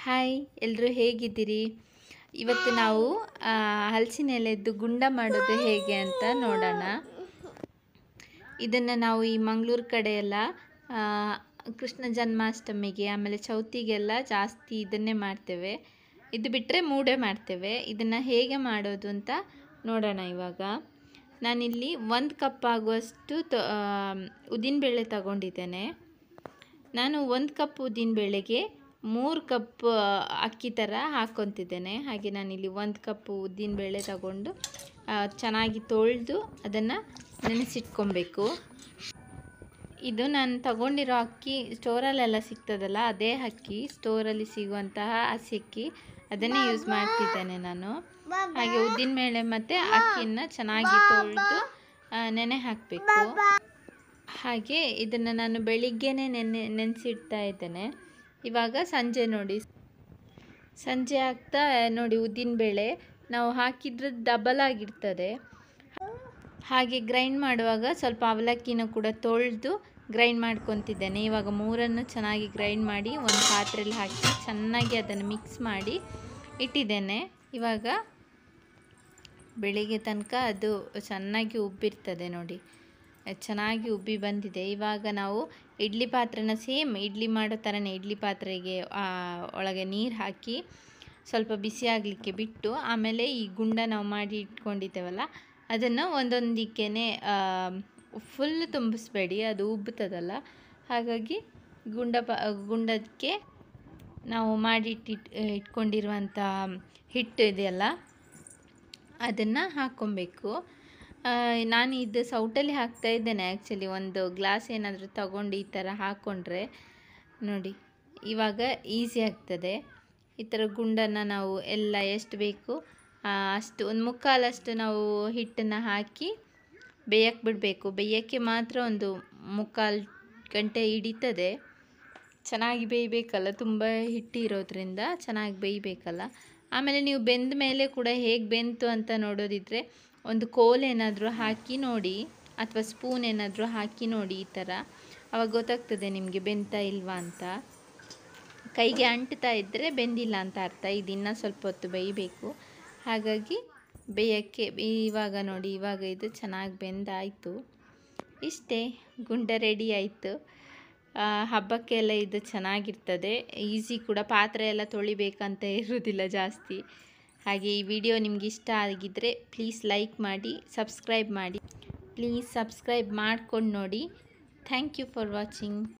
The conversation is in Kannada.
ಹಾಯ್ ಎಲ್ಲರೂ ಹೇಗಿದ್ದೀರಿ ಇವತ್ತು ನಾವು ಆ, ಹಲಸಿನ ಎಲೆದ್ದು ಗುಂಡ ಮಾಡೋದು ಹೇಗೆ ಅಂತ ನೋಡೋಣ ಇದನ್ನು ನಾವು ಈ ಮಂಗಳೂರು ಕಡೆ ಎಲ್ಲ ಆ, ಕೃಷ್ಣ ಜನ್ಮಾಷ್ಟಮಿಗೆ ಆಮೇಲೆ ಚೌತಿಗೆಲ್ಲ ಜಾಸ್ತಿ ಇದನ್ನೇ ಮಾಡ್ತೇವೆ ಇದು ಬಿಟ್ಟರೆ ಮೂಡೆ ಮಾಡ್ತೇವೆ ಇದನ್ನು ಹೇಗೆ ಮಾಡೋದು ಅಂತ ನೋಡೋಣ ಇವಾಗ ನಾನಿಲ್ಲಿ ಒಂದು ಕಪ್ ಆಗುವಷ್ಟು ತ- ಆ, ಉದ್ದಿನಬೇಳೆ ತಗೊಂಡಿದ್ದೇನೆ ನಾನು ಒಂದು ಕಪ್ ಉದ್ದಿನಬೇಳೆಗೆ ಮೂರು ಕಪ್ ಅಕ್ಕಿ ಥರ ಹಾಕ್ಕೊತಿದ್ದೇನೆ ಹಾಗೆ ನಾನಿಲ್ಲಿ ಒಂದು ಕಪ್ ಉದ್ದಿನಬೇಳೆ ತಗೊಂಡು ಆ, ಚೆನ್ನಾಗಿ ತೊಳೆದು ಅದನ್ನು ನೆನೆಸಿಟ್ಕೊಬೇಕು ಇದು ನಾನು ತಗೊಂಡಿರೋ ಅಕ್ಕಿ ಸ್ಟೋರಲ್ಲೆಲ್ಲ ಸಿಗ್ತದಲ್ಲ ಅದೇ ಅಕ್ಕಿ ಸ್ಟೋರಲ್ಲಿ ಸಿಗುವಂತಹ ಹಸಿ ಅಕ್ಕಿ ಅದನ್ನೇ ಯೂಸ್ ಮಾಡ್ತಿದ್ದೇನೆ ನಾನು ಹಾಗೆ ಉದ್ದಿನಬೇಳೆ ಮತ್ತು ಅಕ್ಕಿನ ಚೆನ್ನಾಗಿ ತೊಳೆದು ನೆನೆ ಹಾಕಬೇಕು ಹಾಗೆ ಇದನ್ನು ನಾನು ಬೆಳಿಗ್ಗೆನೇ ನೆನೆ ನೆನೆಸಿಡ್ತಾ ಇದ್ದೇನೆ ಇವಾಗ ಸಂಜೆ ನೋಡಿ ಸಂಜೆ ಆಗ್ತಾ ನೋಡಿ ಉದ್ದಿನಬೇಳೆ ನಾವು ಹಾಕಿದ್ರೆ ಡಬಲ್ ಆಗಿರ್ತದೆ ಹಾಗೆ ಗ್ರೈಂಡ್ ಮಾಡುವಾಗ ಸ್ವಲ್ಪ ಅವಲಕ್ಕಿನ ಕೂಡ ತೊಳೆದು ಗ್ರೈಂಡ್ ಮಾಡ್ಕೊತಿದ್ದೇನೆ ಇವಾಗ ಮೂರನ್ನು ಚೆನ್ನಾಗಿ ಗ್ರೈಂಡ್ ಮಾಡಿ ಒಂದು ಪಾತ್ರೆಯಲ್ಲಿ ಹಾಕಿ ಚೆನ್ನಾಗಿ ಅದನ್ನು ಮಿಕ್ಸ್ ಮಾಡಿ ಇಟ್ಟಿದ್ದೇನೆ ಇವಾಗ ಬೆಳಿಗ್ಗೆ ತನಕ ಅದು ಚೆನ್ನಾಗಿ ಉಬ್ಬಿರ್ತದೆ ನೋಡಿ ಚೆನ್ನಾಗಿ ಉಬ್ಬಿ ಬಂದಿದೆ ಇವಾಗ ನಾವು ಇಡ್ಲಿ ಪಾತ್ರೆನ ಸೇಮ್ ಇಡ್ಲಿ ಮಾಡೋ ಥರನೇ ಇಡ್ಲಿ ಪಾತ್ರೆಗೆ ಆ, ಒಳಗೆ ನೀರು ಹಾಕಿ ಸ್ವಲ್ಪ ಬಿಸಿ ಆಗಲಿಕ್ಕೆ ಬಿಟ್ಟು ಆಮೇಲೆ ಈ ಗುಂಡ ನಾವು ಮಾಡಿ ಇಟ್ಕೊಂಡಿದ್ದೇವಲ್ಲ ಅದನ್ನು ಒಂದೊಂದಕ್ಕೆ ಫುಲ್ ತುಂಬಿಸ್ಬೇಡಿ ಅದು ಉಬ್ಬುತ್ತದಲ್ಲ ಹಾಗಾಗಿ ಗುಂಡ ಪ ಗುಂಡಕ್ಕೆ ನಾವು ಮಾಡಿ ಇಟ್ಟಿಟ್ ಇಟ್ಕೊಂಡಿರುವಂಥ ಹಿಟ್ಟು ಇದೆಯಲ್ಲ ಅದನ್ನು ಹಾಕ್ಕೊಬೇಕು ಆ, ನಾನು ಇದು ಸೌಟಲ್ಲಿ ಹಾಕ್ತಾ ಇದ್ದೇನೆ ಆ್ಯಕ್ಚುಲಿ ಒಂದು ಗ್ಲಾಸ್ ಏನಾದರೂ ತಗೊಂಡು ಈ ಥರ ಹಾಕ್ಕೊಂಡ್ರೆ ನೋಡಿ ಇವಾಗ ಈಸಿ ಆಗ್ತದೆ ಈ ಥರ ಗುಂಡನ್ನು ನಾವು ಎಲ್ಲ ಎಷ್ಟು ಬೇಕು ಆ, ಅಷ್ಟು ಒಂದು ಮುಕ್ಕಾಲಷ್ಟು ನಾವು ಹಿಟ್ಟನ್ನು ಹಾಕಿ ಬೇಯಕ್ಕೆ ಬಿಡಬೇಕು ಬೇಯೋಕ್ಕೆ ಮಾತ್ರ ಒಂದು ಮುಕ್ಕಾಲು ಗಂಟೆ ಹಿಡಿತದೆ ಚೆನ್ನಾಗಿ ಬೇಯಬೇಕಲ್ಲ ತುಂಬ ಹಿಟ್ಟು ಇರೋದ್ರಿಂದ ಚೆನ್ನಾಗಿ ಬೇಯಬೇಕಲ್ಲ ಆಮೇಲೆ ನೀವು ಬೆಂದ ಮೇಲೆ ಕೂಡ ಹೇಗೆ ಬೆಂತು ಅಂತ ನೋಡೋದಿದ್ರೆ ಒಂದು ಕೋಲ್ ಏನಾದರೂ ಹಾಕಿ ನೋಡಿ ಅಥವಾ ಸ್ಪೂನ್ ಏನಾದರೂ ಹಾಕಿ ನೋಡಿ ಈ ಥರ ಅವಾಗ ಗೊತ್ತಾಗ್ತದೆ ನಿಮಗೆ ಬೆಂತ ಇಲ್ವಾ ಅಂತ ಕೈಗೆ ಅಂಟ್ತಾ ಇದ್ದರೆ ಬೆಂದಿಲ್ಲ ಅಂತ ಅರ್ಥ ಇದು ಇನ್ನೂ ಸ್ವಲ್ಪ ಹೊತ್ತು ಬೇಯಬೇಕು ಹಾಗಾಗಿ ಬೇಯೋಕ್ಕೆ ಇವಾಗ ನೋಡಿ ಇವಾಗ ಇದು ಚೆನ್ನಾಗಿ ಬೆಂದಾಯಿತು ಇಷ್ಟೇ ಗುಂಡ ರೆಡಿ ಆಯಿತು ಆ, ಹಬ್ಬಕ್ಕೆಲ್ಲ ಇದು ಚೆನ್ನಾಗಿರ್ತದೆ ಈಸಿ ಕೂಡ ಪಾತ್ರೆ ಎಲ್ಲ ತೊಳಿಬೇಕಂತ ಇರೋದಿಲ್ಲ ಜಾಸ್ತಿ ಹಾಗೆ ಈ ವಿಡಿಯೋ ನಿಮ್ಗೆ ಇಷ್ಟ ಆಗಿದ್ದರೆ ಪ್ಲೀಸ್ ಲೈಕ್ ಮಾಡಿ ಸಬ್ಸ್ಕ್ರೈಬ್ ಮಾಡಿ ಪ್ಲೀಸ್ ಸಬ್ಸ್ಕ್ರೈಬ್ ಮಾಡ್ಕೊಂಡು ನೋಡಿ ಥ್ಯಾಂಕ್ ಯು ಫಾರ್ ವಾಚಿಂಗ್